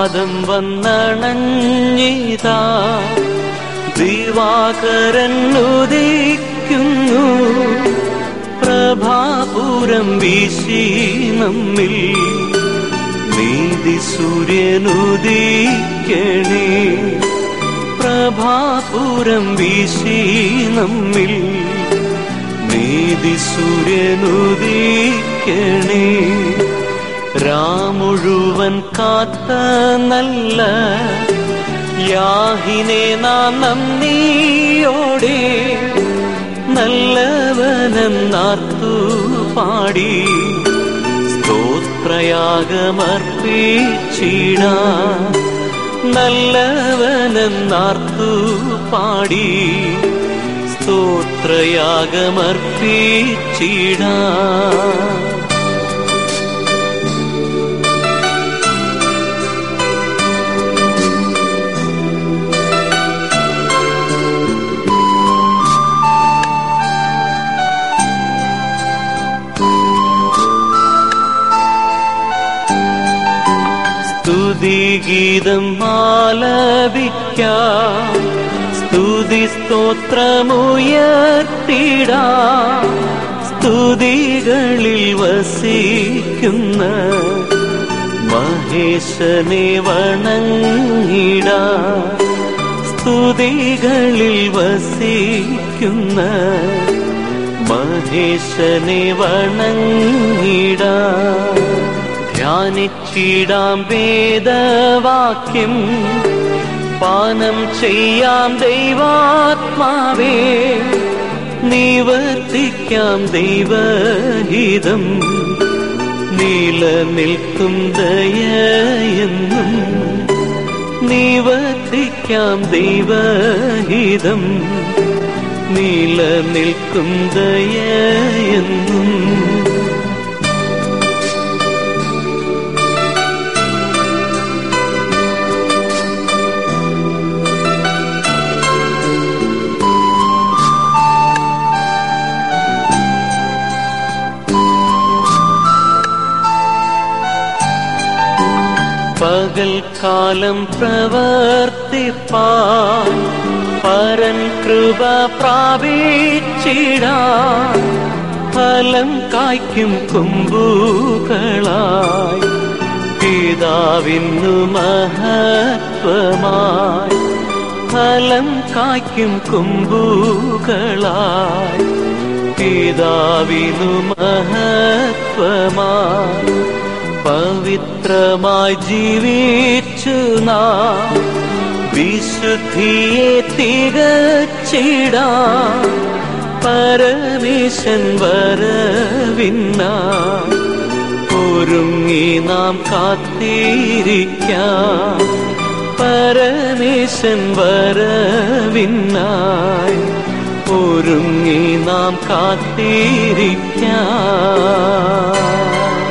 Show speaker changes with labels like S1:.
S1: പ്രഭാതം വന്നണഞ്ഞിതാ ദിവാകരൻ ഉദിക്കുന്നു പ്രഭാപുരം വീശി നമ്മിൽ നീതി സൂര്യനുദിക്കണേ പ്രഭാപുരം വീശി നമ്മിൽ നീതി സൂര്യനുദിക്കണേ രാമുഴുവൻ കാത്ത നല്ല യാഹിനെ നാം നന്ദിയോടെ നല്ലവനെന്നാർത്തു പാടി സ്തോത്രയാഗമർപ്പിച്ചിട നല്ലവനെന്നാർത്തു പാടി സ്തോത്രയാഗമർപ്പിച്ചിട സ്തുതിഗീതം ആലപിക്കാം സ്തുതി സ്തോത്രമുയർത്തിടാ സ്തുതികളിൽ വസിക്കുന്ന മഹേശനെ വണങ്ങിടാ സ്തുതികളിൽ വസിക്കുന്ന മഹേശനെ വണങ്ങിടാ ധ്യാനിച്ചിടാം വേദവാക്യം പാനം ചെയ്യാം ദൈവാത്മാവേ നിവർത്തിക്കാം ദൈവഹിതം നിലനിൽക്കും ദയയെന്നും നിവർത്തിക്കാം ദൈവഹിതം നിലനിൽക്കും ദയയെന്നും പകൽക്കാലം പ്രവർത്തിപ്പാൻ പരൻ കൃപ പ്രാപിച്ചിടാ ഫലം കായ്ക്കും കൊമ്പുകളായി പിതാവിന്നു മഹത്വമായി ഫലം കായ്ക്കും കൊമ്പുകളായി പിതാവിനു മഹത്വമായി പവിത്രമായി ജീവിച്ചു നാം വിശുദ്ധിയെ തികച്ചിടാ പരമേശൻ വരവിന്ന ഒരുങ്ങി നാം കാത്തിരിക്കാം പരമേശൻ വരവിന്നായി ഒരുങ്ങി നാം കാത്തിരിക്കാം